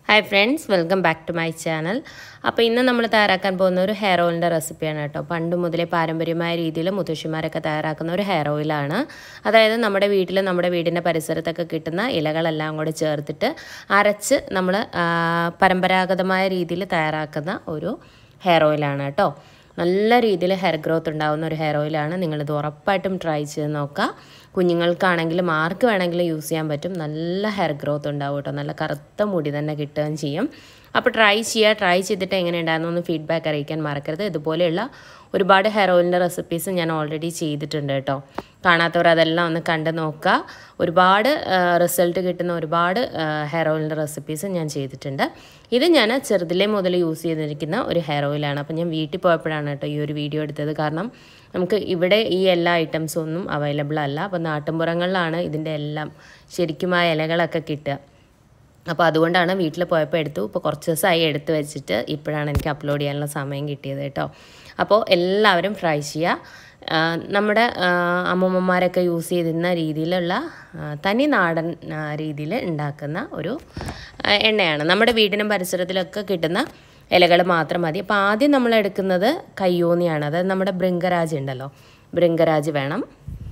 hi friends welcome back to my channel അപ്പോൾ ഇന്ന് നമ്മൾ തയ്യാറാക്കാൻ പോകുന്ന ഒരു ഹെയർ ഓയിലിൻ്റെ റെസിപ്പിയാണ് കേട്ടോ പണ്ട് മുതലേ പാരമ്പര്യമായ രീതിയിൽ മുത്തശ്ശിമാരൊക്കെ തയ്യാറാക്കുന്ന ഒരു ഹെയർ ഓയിലാണ് അതായത് നമ്മുടെ വീട്ടിൽ നമ്മുടെ വീടിൻ്റെ പരിസരത്തൊക്കെ കിട്ടുന്ന ഇലകളെല്ലാം കൂടെ ചേർത്തിട്ട് അരച്ച് നമ്മൾ പരമ്പരാഗതമായ രീതിയിൽ തയ്യാറാക്കുന്ന ഒരു ഹെയർ ഓയിലാണ് കേട്ടോ നല്ല രീതിയിൽ ഹെയർ ഗ്രോത്ത് ഉണ്ടാകുന്ന ഒരു ഹെയർ ഓയിലാണ് നിങ്ങളിത് ഉറപ്പായിട്ടും ട്രൈ ചെയ്ത് നോക്കുക കുഞ്ഞുങ്ങൾക്കാണെങ്കിലും ആർക്ക് വേണമെങ്കിലും യൂസ് ചെയ്യാൻ പറ്റും നല്ല ഹെയർ ഗ്രോത്ത് ഉണ്ടാവും കേട്ടോ നല്ല കറുത്ത മുടി തന്നെ കിട്ടുകയും ചെയ്യും അപ്പോൾ ട്രൈ ചെയ്യുക ട്രൈ ചെയ്തിട്ട് എങ്ങനെ ഉണ്ടായിരുന്നു ഫീഡ്ബാക്ക് അറിയിക്കാൻ മറക്കരുത് ഇതുപോലെയുള്ള ഒരുപാട് ഹെയർ ഓയിലിൻ്റെ റെസിപ്പീസ് ഞാൻ ഓൾറെഡി ചെയ്തിട്ടുണ്ട് കേട്ടോ കാണാത്തവർ അതെല്ലാം ഒന്ന് കണ്ട് നോക്കുക ഒരുപാട് റിസൾട്ട് കിട്ടുന്ന ഒരുപാട് ഹെയർ ഓയിലിൻ്റെ റെസിപ്പീസ് ഞാൻ ചെയ്തിട്ടുണ്ട് ഇത് ഞാൻ ചെറുതിലേ മുതൽ യൂസ് ചെയ്തിരിക്കുന്ന ഒരു ഹെയർ ഓയിലാണ് അപ്പോൾ ഞാൻ വീട്ടിൽ പോയപ്പോഴാണ് കേട്ടോ ഈ ഒരു വീഡിയോ എടുത്തത് കാരണം നമുക്ക് ഇവിടെ ഈ എല്ലാ ഐറ്റംസും ഒന്നും അവൈലബിൾ അല്ല അപ്പോൾ നാട്ടിൻപുറങ്ങളിലാണ് ഇതിൻ്റെ എല്ലാം ശരിക്കും ആ ഇലകളൊക്കെ കിട്ടുക അപ്പോൾ അതുകൊണ്ടാണ് വീട്ടിൽ പോയപ്പോൾ എടുത്തു ഇപ്പോൾ കുറച്ച് ദിവസമായി എടുത്ത് വെച്ചിട്ട് ഇപ്പോഴാണ് എനിക്ക് അപ്ലോഡ് ചെയ്യാനുള്ള സമയം കിട്ടിയത് കേട്ടോ അപ്പോൾ എല്ലാവരും ട്രൈ ചെയ്യുക നമ്മുടെ അമ്മൂമ്മമാരൊക്കെ യൂസ് ചെയ്തിരുന്ന രീതിയിലുള്ള തനി നാടൻ രീതിയിൽ ഉണ്ടാക്കുന്ന ഒരു എണ്ണയാണ് നമ്മുടെ വീടിനും പരിസരത്തിലൊക്കെ കിട്ടുന്ന ഇലകൾ മാത്രം മതി അപ്പോൾ ആദ്യം നമ്മൾ എടുക്കുന്നത് കയ്യോന്നിയാണ് അതായത് നമ്മുടെ ബൃങ്കരാജ് ഉണ്ടല്ലോ ബൃങ്കരാജ് വേണം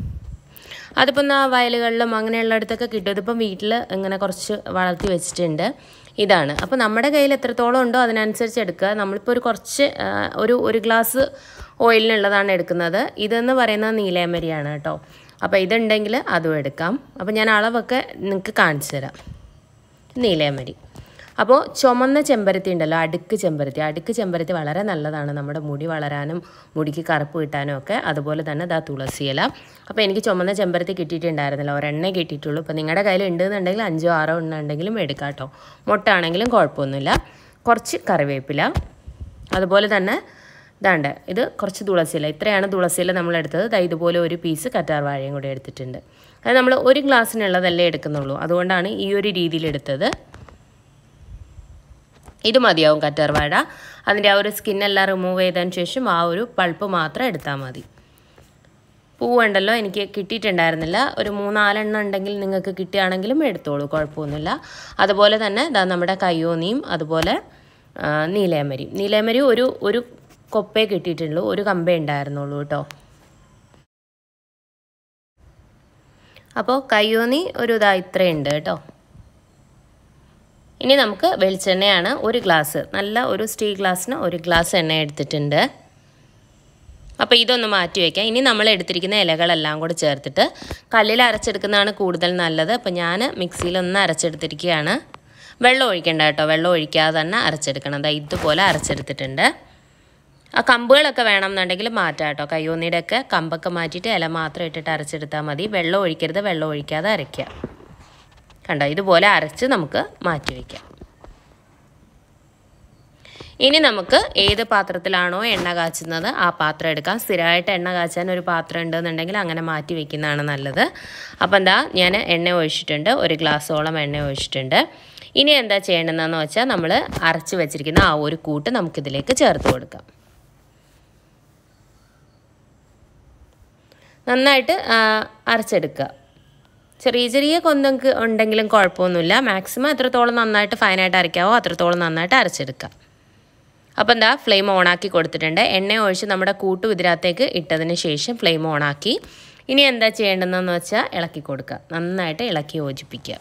അതിപ്പോൾ ആ വയലുകളിലും അങ്ങനെയുള്ളിടത്തൊക്കെ കിട്ടും ഇതിപ്പം വീട്ടിൽ ഇങ്ങനെ കുറച്ച് വളർത്തി വെച്ചിട്ടുണ്ട് ഇതാണ് അപ്പോൾ നമ്മുടെ കയ്യിൽ എത്രത്തോളം ഉണ്ടോ അതിനനുസരിച്ച് എടുക്കുക നമ്മളിപ്പോൾ ഒരു കുറച്ച് ഒരു ഒരു ഗ്ലാസ് ഓയിലിനുള്ളതാണ് എടുക്കുന്നത് ഇതെന്ന് പറയുന്നത് നീലയമരിയാണ് കേട്ടോ അപ്പോൾ ഇതുണ്ടെങ്കിൽ അതും എടുക്കാം അപ്പോൾ ഞാൻ അളവൊക്കെ നിങ്ങൾക്ക് കാണിച്ചു തരാം നീലയമരി അപ്പോൾ ചുമന്ന ചെമ്പരത്തി ഉണ്ടല്ലോ അടുക്ക് ചെമ്പരത്തി അടുക്ക് ചെമ്പരത്തി വളരെ നല്ലതാണ് നമ്മുടെ മുടി വളരാനും മുടിക്ക് കറുപ്പ് കിട്ടാനും ഒക്കെ അതുപോലെ തന്നെ ദാ തുളസിയില അപ്പോൾ എനിക്ക് ചുമന്ന ചെമ്പരത്തി കിട്ടിയിട്ടുണ്ടായിരുന്നില്ല ഒരെണ്ണേ കിട്ടിയിട്ടുള്ളൂ ഇപ്പോൾ നിങ്ങളുടെ കയ്യിൽ ഉണ്ടെന്നുണ്ടെങ്കിൽ അഞ്ചോ ആറോ എണ്ണ ഉണ്ടെങ്കിലും എടുക്കാം കേട്ടോ മുട്ട ആണെങ്കിലും കുഴപ്പമൊന്നുമില്ല കുറച്ച് കറിവേപ്പില അതുപോലെ തന്നെ ഇതാണ്ട് ഇത് കുറച്ച് തുളസിയില ഇത്രയാണ് തുളസിയില നമ്മൾ എടുത്തത് ദാ ഇതുപോലെ ഒരു പീസ് കറ്റാർ വാഴയും കൂടി എടുത്തിട്ടുണ്ട് അത് നമ്മൾ ഒരു ഗ്ലാസ്സിനുള്ളതല്ലേ എടുക്കുന്നുള്ളൂ അതുകൊണ്ടാണ് ഈ ഒരു രീതിയിൽ എടുത്തത് ഇത് മതിയാവും കറ്റാർവാഴ അതിൻ്റെ ആ ഒരു സ്കിന്നെല്ലാം റിമൂവ് ചെയ്തതിന് ശേഷം ആ ഒരു പൾപ്പ് മാത്രം എടുത്താൽ മതി പൂവുണ്ടല്ലോ എനിക്ക് കിട്ടിയിട്ടുണ്ടായിരുന്നില്ല ഒരു മൂന്നാലെണ്ണം ഉണ്ടെങ്കിൽ നിങ്ങൾക്ക് കിട്ടുകയാണെങ്കിലും എടുത്തോളൂ കുഴപ്പമൊന്നുമില്ല അതുപോലെ തന്നെ ഇതാ നമ്മുടെ കയ്യോന്നിയും അതുപോലെ നീലയമരി നീലയമരി ഒരു ഒരു കൊപ്പേ കിട്ടിയിട്ടുള്ളൂ ഒരു കമ്പേ ഉണ്ടായിരുന്നുള്ളൂ കേട്ടോ അപ്പോൾ കയ്യോന്നി ഒരു ഇതാ ഇത്രയുണ്ട് കേട്ടോ ഇനി നമുക്ക് വെളിച്ചെണ്ണയാണ് ഒരു ഗ്ലാസ് നല്ല ഒരു സ്റ്റീൽ ഗ്ലാസ്സിന് ഒരു ഗ്ലാസ് എണ്ണ എടുത്തിട്ടുണ്ട് അപ്പോൾ ഇതൊന്ന് മാറ്റി വയ്ക്കാം ഇനി നമ്മൾ എടുത്തിരിക്കുന്ന ഇലകളെല്ലാം കൂടെ ചേർത്തിട്ട് കല്ലിൽ അരച്ചെടുക്കുന്നതാണ് കൂടുതൽ നല്ലത് അപ്പോൾ ഞാൻ മിക്സിയിലൊന്ന് അരച്ചെടുത്തിരിക്കുകയാണ് വെള്ളം ഒഴിക്കേണ്ട കേട്ടോ വെള്ളം ഒഴിക്കാതെ തന്നെ അരച്ചെടുക്കണം അതായത് ഇതുപോലെ അരച്ചെടുത്തിട്ടുണ്ട് ആ കമ്പുകളൊക്കെ വേണം എന്നുണ്ടെങ്കിൽ മാറ്റാം കേട്ടോ കയ്യോന്നിയുടെയൊക്കെ കമ്പൊക്കെ മാറ്റിയിട്ട് ഇല മാത്രം ഇട്ടിട്ട് അരച്ചെടുത്താൽ മതി വെള്ളം ഒഴിക്കരുത് വെള്ളം ഒഴിക്കാതെ അരയ്ക്കുക കണ്ടോ ഇതുപോലെ അരച്ച് നമുക്ക് മാറ്റി വയ്ക്കാം ഇനി നമുക്ക് ഏത് പാത്രത്തിലാണോ എണ്ണ കാച്ചുന്നത് ആ പാത്രം എടുക്കാം സ്ഥിരമായിട്ട് എണ്ണ കാച്ചാൻ ഒരു പാത്രം ഉണ്ടെന്നുണ്ടെങ്കിൽ അങ്ങനെ മാറ്റി വയ്ക്കുന്നതാണ് നല്ലത് അപ്പോൾ എന്താ ഞാൻ എണ്ണ ഒഴിച്ചിട്ടുണ്ട് ഒരു ഗ്ലാസ്സോളം എണ്ണ ഒഴിച്ചിട്ടുണ്ട് ഇനി എന്താ ചെയ്യേണ്ടതെന്ന് വെച്ചാൽ നമ്മൾ അരച്ച് വെച്ചിരിക്കുന്ന ആ ഒരു കൂട്ട് നമുക്കിതിലേക്ക് ചേർത്ത് കൊടുക്കാം നന്നായിട്ട് അരച്ചെടുക്കുക ചെറിയ ചെറിയ കൊന്തൊക്കെ ഉണ്ടെങ്കിലും കുഴപ്പമൊന്നുമില്ല മാക്സിമം എത്രത്തോളം നന്നായിട്ട് ഫൈനായിട്ട് അരയ്ക്കാവോ അത്രത്തോളം നന്നായിട്ട് അരച്ചെടുക്കുക അപ്പോൾ എന്താ ഫ്ലെയിം ഓണാക്കി കൊടുത്തിട്ടുണ്ട് എണ്ണ ഒഴിച്ച് നമ്മുടെ കൂട്ടു ഇതിനകത്തേക്ക് ഇട്ടതിന് ശേഷം ഫ്ലെയിം ഓണാക്കി ഇനി എന്താ ചെയ്യേണ്ടതെന്ന് വെച്ചാൽ ഇളക്കി കൊടുക്കുക നന്നായിട്ട് ഇളക്കി യോജിപ്പിക്കുക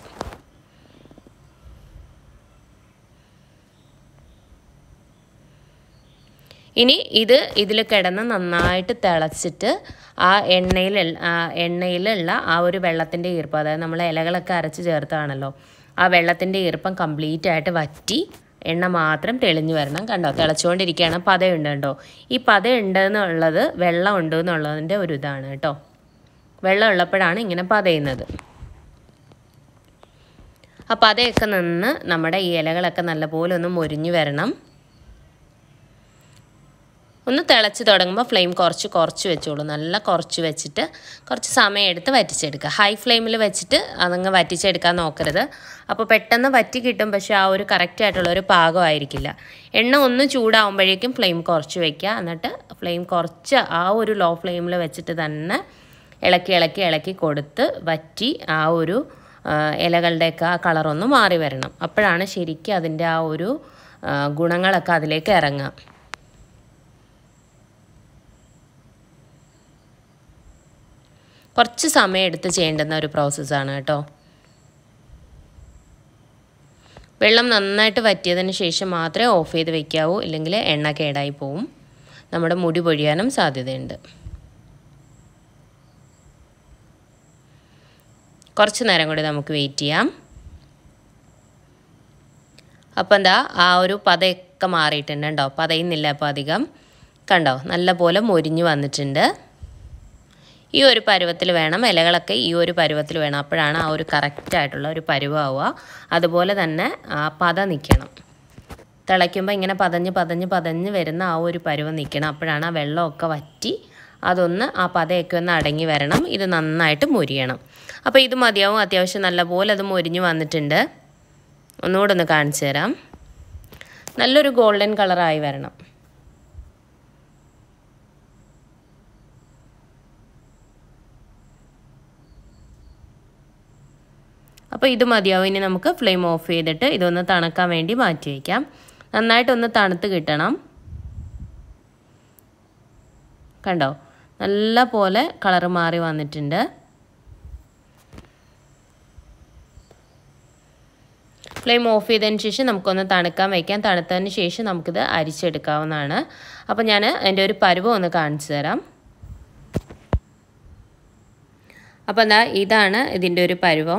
ഇനി ഇത് ഇതിൽ കിടന്ന് നന്നായിട്ട് തിളച്ചിട്ട് ആ എണ്ണയിൽ എണ്ണയിലുള്ള ആ ഒരു വെള്ളത്തിൻ്റെ ഈർപ്പം അതായത് നമ്മൾ ഇലകളൊക്കെ അരച്ച് ചേർത്താണല്ലോ ആ വെള്ളത്തിൻ്റെ ഈർപ്പം കംപ്ലീറ്റ് ആയിട്ട് വറ്റി എണ്ണ മാത്രം തെളിഞ്ഞു വരണം കണ്ടോ തിളച്ചുകൊണ്ടിരിക്കുകയാണ് പതയുണ്ട് കണ്ടോ ഈ പതയുണ്ട് എന്നുള്ളത് വെള്ളം ഉണ്ട് എന്നുള്ളതിൻ്റെ ഒരു ഇതാണ് കേട്ടോ വെള്ളം ഉള്ളപ്പോഴാണ് ഇങ്ങനെ പതയുന്നത് ആ പതയൊക്കെ നിന്ന് നമ്മുടെ ഈ ഇലകളൊക്കെ നല്ലപോലെ ഒന്ന് മൊരിഞ്ഞു വരണം ഒന്ന് തിളച്ച് തുടങ്ങുമ്പോൾ ഫ്ലെയിം കുറച്ച് കുറച്ച് വെച്ചോളൂ നല്ല കുറച്ച് വെച്ചിട്ട് കുറച്ച് സമയം എടുത്ത് വറ്റിച്ചെടുക്കുക ഹൈ ഫ്ലെയിമിൽ വെച്ചിട്ട് അതങ്ങ് വറ്റിച്ചെടുക്കാൻ നോക്കരുത് അപ്പോൾ പെട്ടെന്ന് വറ്റി കിട്ടും പക്ഷേ ആ ഒരു കറക്റ്റ് ആയിട്ടുള്ള ഒരു പാകമായിരിക്കില്ല എണ്ണ ഒന്ന് ചൂടാവുമ്പോഴേക്കും ഫ്ലെയിം കുറച്ച് വെക്കുക എന്നിട്ട് ഫ്ലെയിം കുറച്ച് ആ ഒരു ലോ ഫ്ലെയിമിൽ വെച്ചിട്ട് തന്നെ ഇളക്കി ഇളക്കി ഇളക്കി കൊടുത്ത് വറ്റി ആ ഒരു ആ, ഇലകളുടെയൊക്കെ ആ കളറൊന്ന് മാറി വരണം അപ്പോഴാണ് ശരിക്കും അതിൻ്റെ ആ ഒരു ആ, ഗുണങ്ങളൊക്കെ അതിലേക്ക് ഇറങ്ങുക കുറച്ച് സമയം എടുത്ത് ചെയ്യേണ്ടുന്ന ഒരു പ്രോസസ്സാണ് കേട്ടോ വെള്ളം നന്നായിട്ട് വറ്റിയതിന് ശേഷം മാത്രമേ ഓഫ് ചെയ്ത് വെക്കാവൂ ഇല്ലെങ്കിൽ എണ്ണ കേടായി പോവും നമ്മുടെ മുടി പൊഴിയാനും സാധ്യതയുണ്ട് കുറച്ച് നേരം കൂടി നമുക്ക് വെയിറ്റ് ചെയ്യാം അപ്പം എന്താ ആ ഒരു പതയൊക്കെ മാറിയിട്ടുണ്ട് കണ്ടോ പതയുന്നില്ല അപ്പോൾ അധികം കണ്ടോ നല്ല പോലെ മൊരിഞ്ഞ് വന്നിട്ടുണ്ട് ഈ ഒരു പരുവത്തിൽ വേണം ഇലകളൊക്കെ ഈ ഒരു പരുവത്തിൽ വേണം അപ്പോഴാണ് ആ ഒരു കറക്റ്റായിട്ടുള്ള ഒരു പരുവാവുക അതുപോലെ തന്നെ ആ പത നിൽക്കണം തിളയ്ക്കുമ്പോൾ ഇങ്ങനെ പതഞ്ഞ് പതഞ്ഞ് പതഞ്ഞ് വരുന്ന ആ ഒരു പരുവം നിൽക്കണം അപ്പോഴാണ് ആ വെള്ളമൊക്കെ വറ്റി അതൊന്ന് ആ പതയൊക്കെ ഒന്ന് അടങ്ങി വരണം ഇത് നന്നായിട്ട് മുരിയണം അപ്പോൾ ഇത് മതിയാവും അത്യാവശ്യം നല്ലപോലെ അത് മുരിഞ്ഞ് വന്നിട്ടുണ്ട് ഒന്നുകൂടെ ഒന്ന് കാണിച്ചു തരാം നല്ലൊരു ഗോൾഡൻ കളറായി വരണം അപ്പോൾ ഇത് മതിയാവും ഇനി നമുക്ക് ഫ്ലെയിം ഓഫ് ചെയ്തിട്ട് ഇതൊന്ന് തണുക്കാൻ വേണ്ടി മാറ്റി വയ്ക്കാം നന്നായിട്ടൊന്ന് തണുത്ത് കിട്ടണം കണ്ടോ നല്ല പോലെ കളറ് മാറി വന്നിട്ടുണ്ട് ഫ്ലെയിം ഓഫ് ചെയ്തതിന് ശേഷം നമുക്കൊന്ന് തണുക്കാൻ വയ്ക്കാം തണുത്തതിന് ശേഷം നമുക്കിത് അരിച്ചെടുക്കാവുന്നതാണ് അപ്പോൾ ഞാൻ എൻ്റെ ഒരു പരുവം ഒന്ന് കാണിച്ചു തരാം അപ്പോൾ എന്താ ഇതാണ് ഇതിൻ്റെ ഒരു പരുവം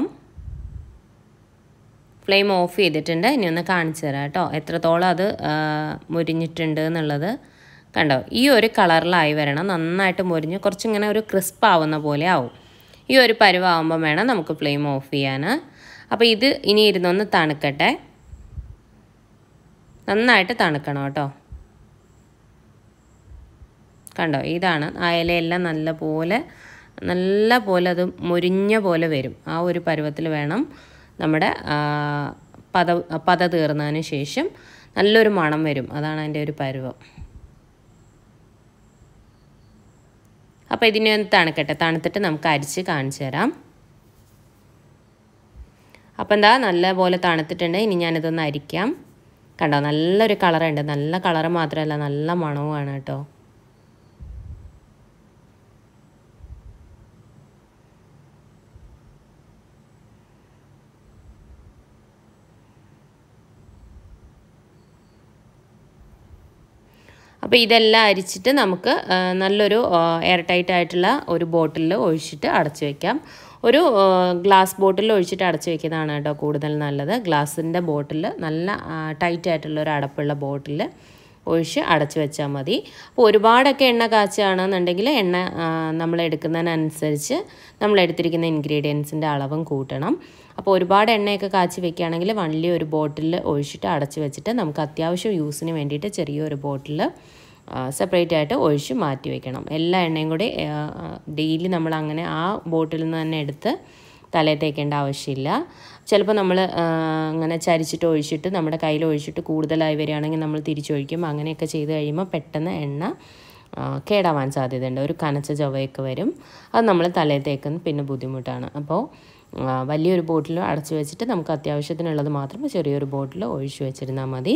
ഫ്ലെയിം ഓഫ് ചെയ്തിട്ടുണ്ട് ഇനി ഒന്ന് കാണിച്ചു തരാം കേട്ടോ എത്രത്തോളം അത് ആ, മുരിഞ്ഞിട്ടുണ്ട് എന്നുള്ളത് കണ്ടോ ഈ ഒരു കളറിലായി വരണം നന്നായിട്ട് മുരിഞ്ഞ് കുറച്ചിങ്ങനെ ഒരു ക്രിസ്പ് ആവുന്ന പോലെ ആവും ഈ ഒരു പരുവാകുമ്പോൾ വേണം നമുക്ക് ഫ്ലെയിം ഓഫ് ചെയ്യാൻ അപ്പോൾ ഇത് ഇനി ഇരുന്നൊന്ന് തണുക്കട്ടെ നന്നായിട്ട് തണുക്കണം കേട്ടോ കണ്ടോ ഇതാണ് ആ ഇലയെല്ലാം നല്ല പോലെ നല്ല പോലെ അത് മുരിഞ്ഞ പോലെ വരും ആ ഒരു പരുവത്തിൽ വേണം നമ്മുടെ ആ, പത പത തീർന്നതിന് ശേഷം നല്ലൊരു മണം വരും അതാണ് അതിൻ്റെ ഒരു പരുവം അപ്പോൾ ഇതിനെ ഒന്ന് തണുക്കട്ടെ തണുത്തിട്ട് നമുക്ക് അരിച്ച് കാണിച്ചു തരാം അപ്പം എന്താ നല്ല പോലെ തണുത്തിട്ടുണ്ട് ഇനി ഞാനിതൊന്ന് അരിക്കാം കണ്ടോ നല്ലൊരു കളറുണ്ട് നല്ല കളറ് മാത്രമല്ല നല്ല മണവുമാണ് കേട്ടോ അപ്പോൾ ഇതെല്ലാം അരിച്ചിട്ട് നമുക്ക് ആ, നല്ലൊരു എയർ ടൈറ്റ് ആയിട്ടുള്ള ഒരു ബോട്ടിലിൽ ഒഴിച്ചിട്ട് അടച്ചു വെക്കാം ഒരു ആ, ഗ്ലാസ് ബോട്ടിൽ ഒഴിച്ചിട്ട് അടച്ചു വെക്കുന്നതാണ് കേട്ടോ കൂടുതൽ നല്ലത് ഗ്ലാസിൻ്റെ ബോട്ടിൽ നല്ല ആ, ടൈറ്റ് ആയിട്ടുള്ള ഒരു അടപ്പുള്ള ബോട്ടിൽ ഒഴിച്ച് അടച്ചു വെച്ചാൽ മതി അപ്പോൾ ഒരുപാടൊക്കെ എണ്ണ കാച്ചുകയാണെന്നുണ്ടെങ്കിൽ എണ്ണ ആ, നമ്മൾ എടുക്കുന്നതിനനുസരിച്ച് നമ്മൾ എടുത്തിരിക്കുന്ന ഇൻഗ്രീഡിയൻസിൻ്റെ അളവും കൂട്ടണം അപ്പോൾ ഒരുപാട് എണ്ണയൊക്കെ കാച്ചി വെക്കുകയാണെങ്കിൽ വലിയൊരു ബോട്ടിൽ ഒഴിച്ചിട്ട് അടച്ചു വെച്ചിട്ട് നമുക്ക് അത്യാവശ്യം യൂസിന് വേണ്ടിയിട്ട് ചെറിയൊരു ബോട്ടിൽ സെപ്പറേറ്റ് ആയിട്ട് ഒഴിച്ച് മാറ്റി വെക്കണം എല്ലാ എണ്ണയും കൂടി ഡെയിലി നമ്മൾ അങ്ങനെ ആ ബോട്ടിൽ നിന്ന് തന്നെ എടുത്ത് തലയിൽ തേക്കേണ്ട ആവശ്യമില്ല ചിലപ്പോൾ നമ്മൾ അങ്ങനെ ചരിച്ചിട്ട് ഒഴിച്ചിട്ട് നമ്മുടെ കയ്യിൽ ഒഴിച്ചിട്ട് കൂടുതലായി വരികയാണെങ്കിൽ നമ്മൾ തിരിച്ചൊഴിക്കും അങ്ങനെയൊക്കെ ചെയ്ത് കഴിയുമ്പോൾ പെട്ടെന്ന് എണ്ണ ആ, കേടാവാൻ സാധ്യതയുണ്ട് ഒരു കനച്ച ചൊവയൊക്കെ വരും അത് നമ്മൾ തലയിൽ തേക്കുന്ന പിന്നെ ബുദ്ധിമുട്ടാണ് അപ്പോൾ ആ, വലിയൊരു ബോട്ടിൽ അടച്ചു വെച്ചിട്ട് നമുക്ക് അത്യാവശ്യത്തിനുള്ളത് മാത്രം ചെറിയൊരു ബോട്ടിൽ ഒഴിച്ചു വെച്ചിരുന്നാൽ മതി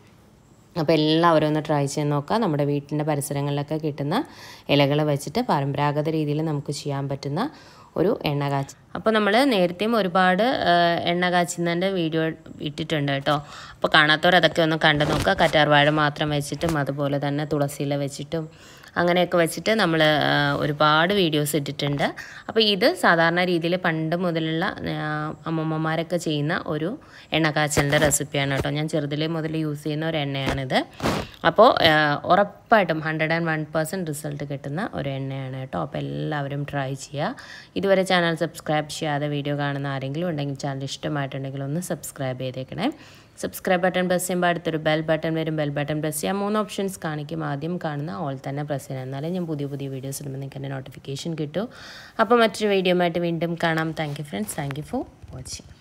അപ്പോൾ എല്ലാവരും ഒന്ന് ട്രൈ ചെയ്ത് നോക്കാം നമ്മുടെ വീട്ടിൻ്റെ പരിസരങ്ങളിലൊക്കെ കിട്ടുന്ന ഇലകൾ വെച്ചിട്ട് പരമ്പരാഗത രീതിയിൽ നമുക്ക് ചെയ്യാൻ പറ്റുന്ന ഒരു എണ്ണ കാച്ചി അപ്പോൾ നമ്മൾ നേരത്തെയും ഒരുപാട് ആ, എണ്ണ കാച്ചുന്നതിൻ്റെ വീഡിയോ ഇട്ടിട്ടുണ്ട് കേട്ടോ അപ്പോൾ കാണാത്തവർ അതൊക്കെ ഒന്ന് കണ്ടു നോക്കുക കറ്റാർവാഴ മാത്രം വെച്ചിട്ടും അതുപോലെ തന്നെ തുളസിയില വെച്ചിട്ടും അങ്ങനെയൊക്കെ വെച്ചിട്ട് നമ്മൾ ഒരുപാട് വീഡിയോസ് ഇട്ടിട്ടുണ്ട് അപ്പോൾ ഇത് സാധാരണ രീതിയിൽ പണ്ട് മുതലുള്ള ആ, അമ്മമ്മമാരൊക്കെ ചെയ്യുന്ന ഒരു എണ്ണ കാച്ചലിൻ്റെ റെസിപ്പിയാണ് കേട്ടോ ഞാൻ ചെറുതിലേ മുതൽ യൂസ് ചെയ്യുന്ന ഒരു എണ്ണയാണിത് അപ്പോൾ ആ, ഉറപ്പായിട്ടും hundred and one percent result കിട്ടുന്ന ഒരു എണ്ണയാണ് കേട്ടോ അപ്പോൾ എല്ലാവരും ട്രൈ ചെയ്യുക ഇതുവരെ ചാനൽ സബ്സ്ക്രൈബ് ചെയ്യാതെ വീഡിയോ കാണുന്ന ആരെങ്കിലും ഉണ്ടെങ്കിൽ ചാനൽ ഇഷ്ടമായിട്ടുണ്ടെങ്കിൽ ഒന്ന് സബ്സ്ക്രൈബ് ചെയ്തേക്കണേ സബ്സ്ക്രൈബ് ബട്ടൺ പ്രസ് ചെയ്യുമ്പോൾ അടുത്തൊരു ബെൽ ബട്ടൺ വരും ബെൽ ബട്ടൺ പ്രസ് ചെയ്യാൻ മൂന്ന് ഓപ്ഷൻസ് കാണിക്കും ആദ്യം കാണുന്ന ഓൾ തന്നെ പ്രസ് ചെയ്യണം എന്നാലേ ഞാൻ പുതിയ പുതിയ വീഡിയോസ് ഇടുമ്പോൾ നിങ്ങൾക്ക് എൻ്റെ നോട്ടിഫിക്കേഷൻ കിട്ടും അപ്പോൾ മറ്റൊരു വീഡിയോ ആയിട്ട് വീണ്ടും കാണാം thank you friends thank you for watching